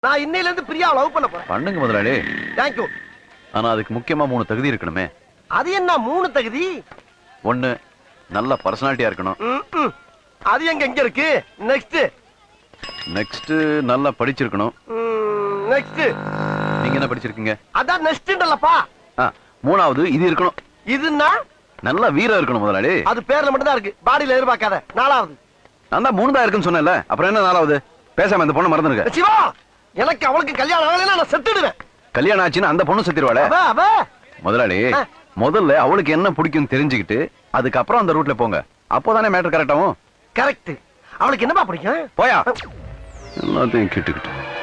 நான் இன்னையில இருந்து பிரியா லவ் பண்ண போறேன் பண்ணுங்க முதலாளி தேங்க்யூ ஆனா அதுக்கு முக்கியமா மூணு தகுதி இருக்கணுமே அது என்ன மூணு தகுதி ஒண்ணு நல்ல பர்சனாலிட்டியா இருக்கணும் ம், ம். அது எங்க எங்க இருக்கு நெக்ஸ்ட் நெக்ஸ்ட் நல்லா படிச்சிருக்கணும் நெக்ஸ்ட் நீங்க என்ன படிச்சிருக்கீங்க அதான் நெக்ஸ்ட்ன்றலப்பா ஆ, மூணாவது இது இருக்கணும் இதுன்னா நல்ல வீரம் இருக்கணும் முதலாளி அது பேர்ல மட்டும் தான் இருக்கு பாடியில எதிர்பார்க்காத நாலாவது நான் தான் மூணு தான் இருக்குன்னு சொன்னேன்ல அப்புறம் என்ன நாலாவது பேசாம இந்த பொண்ணு மறந்துருங்க சிவா எனக்கு அவளுக்கு கல்யாணம் ஆகலைன்னா நான் செத்துடுவேன் கல்யாணம் ஆச்சுன்னு அந்த பொண்ணு செத்துருவாளே அவ அவ முதலாளி ஆ. முதல்ல அவளுக்கு என்ன பிடிக்கும் தெரிஞ்சுக்கிட்டு அதுக்கப்புறம் அந்த ரூட்ல போங்க அப்போதானே மேட்டர் கரெக்டாகும் கரெக்ட் அவளுக்கு என்னப்பா பிடிக்கும் போயா எல்லாத்தையும் கேட்டுக்கிட்டு